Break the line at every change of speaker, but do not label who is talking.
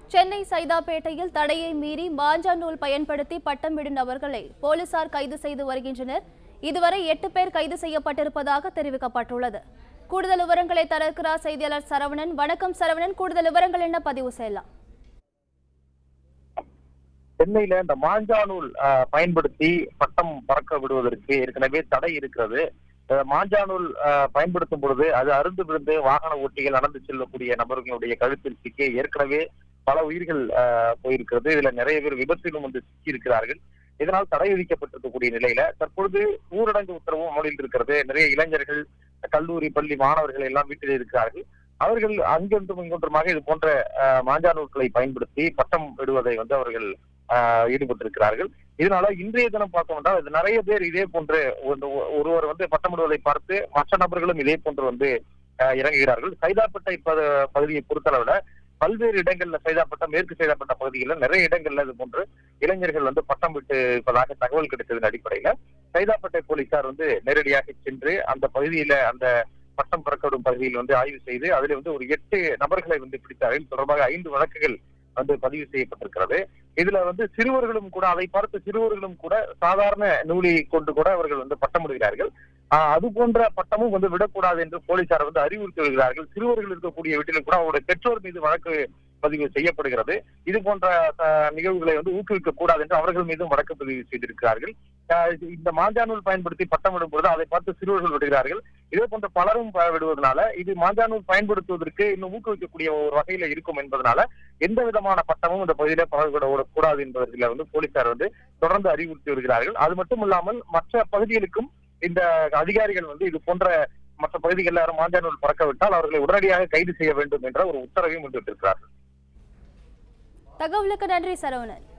சென்னை சைதாப்பேட்டையில் தடையை மீறி மாஞ்சா நூல் பயன்படுத்தி பட்டம் விடும் நபர்களை போலீசார் கைது செய்து வருகின்றனர் இதுவரை எட்டு பேர் கைது செய்யப்பட்டிருப்பதாக தெரிவிக்கப்பட்டுள்ளது கூடுதல் விவரங்களை தர இருக்கிறார் செய்தியாளர் சரவணன் வணக்கம் சரவணன் கூடுதல் விவரங்கள் என்ன பதிவு செய்யலாம்
சென்னையில இந்த மாஞ்சா நூல் அஹ், பயன்படுத்தி பட்டம் பறக்க விடுவதற்கு ஏற்கனவே தடை இருக்கிறது அஹ், மாஞ்சா நூல் அஹ், பயன்படுத்தும் பொழுது அது அருந்து விழுந்து வாகன ஓட்டிகள் நடந்து செல்லக்கூடிய நபர்களுடைய கழுத்தில் சிக்கி ஏற்கனவே பல உயிர்கள் அஹ், போயிருக்கிறது இதுல நிறைய பேர் விபத்திலும் வந்து சிக்கி இருக்கிறார்கள் இதனால் தடை விதிக்கப்பட்டிருக்கக்கூடிய நிலையில தற்பொழுது ஊரடங்கு உத்தரவும் அமலில் இருக்கிறது நிறைய இளைஞர்கள் கல்லூரி பள்ளி மாணவர்கள் எல்லாம் வீட்டில் இருக்கிறார்கள் அவர்கள் அங்கொன்றும் இங்கொன்றுமாக இது போன்ற அஹ், மாஞ்சா நூல்களை பயன்படுத்தி பட்டம் விடுவதை வந்து அவர்கள் ஆஹ் ஈடுபட்டிருக்கிறார்கள் இதனால இன்றைய தினம் பார்த்தோம் என்றால் இது நிறைய பேர் இதே போன்று ஒரு- ஒருவர் வந்து பட்டமிடுவதை பார்த்து மற்ற நபர்களும் இதே போன்று வந்து ஆஹ் இறங்குகிறார்கள் சைதாப்பேட்டை ப- பகுதியை பொறுத்தளவுல பல்வேறு இடங்கள்ல சைதாப்பட்டம் மேற்கு சைதாப்பட்ட பகுதிகளில் நிறைய இடங்கள்ல இது போன்று இளைஞர்கள் வந்து பட்டம் விட்டு இருப்பதாக தகவல் கிடைத்ததன் அடிப்படையில சைதாப்பேட்டை போலீசார் வந்து நேரடியாக சென்று அந்த பகுதியில அந்த பட்டம் பறக்கவிடும் பகுதியில் வந்து ஆய்வு செய்து அதில் வந்து ஒரு எட்டு நபர்களை வந்து பிடித்தார்கள் இது தொடர்பாக ஐந்து வழக்குகள் வந்து பதிவு செய்யப்பட்டிருக்கிறது இதுல வந்து சிறுவர்களும் கூட அதை பார்த்த சிறுவர்களும் கூட சாதாரண நூலை கொண்டு கூட அவர்கள் வந்து பட்டமிடுகிறார்கள் ஆஹ் அது போன்ற பட்டமும் வந்து விடக்கூடாது என்று போலீசார் வந்து அறிவுறுத்தி வருகிறார்கள் சிறுவர்கள் இருக்கக்கூடிய வீட்டிலும் கூட அவருடைய பெற்றோர் மீது வழக்கு பதிவு செய்யப்படுகிறது இது போன்ற ஆஹ், நிகழ்வுகளை வந்து ஊக்குவிக்க கூடாது என்று அவர்கள் மீதும் வழக்கு பதிவு செய்திருக்கிறார்கள் ஆஹ், இது- இந்த மாஞ்சா நூல் பயன்படுத்தி பட்டமிடும் பொழுது அதை பார்த்து சிறுவர்கள் விடுகிறார்கள் இதே போன்ற பலரும் ப- விடுவதனால இது மாஞ்சா நூல் பயன்படுத்துவதற்கு இன்னும் ஊக்குவிக்கக்கூடிய ஒரு வகையில இருக்கும் என்பதனால எந்த விதமான பட்டமும் இந்த பகுதியில பழகிவிட கூடாது என்பதில் வந்து போலீசார் வந்து தொடர்ந்து அறிவுறுத்தி வருகிறார்கள் அது மட்டும் இல்லாமல் மற்ற பகுதிகளுக்கும் இந்த அதிகாரிகள் வந்து இது போன்ற மற்ற பகுதிகளில் யாரும் மாஞ்சா நூல் பறக்க விட்டால் அவர்களை உடனடியாக கைது செய்ய வேண்டும் என்ற ஒரு உத்தரவையும் விட்டிருக்கிறார்கள்
தகவலுக்கு நன்றி சரவணன்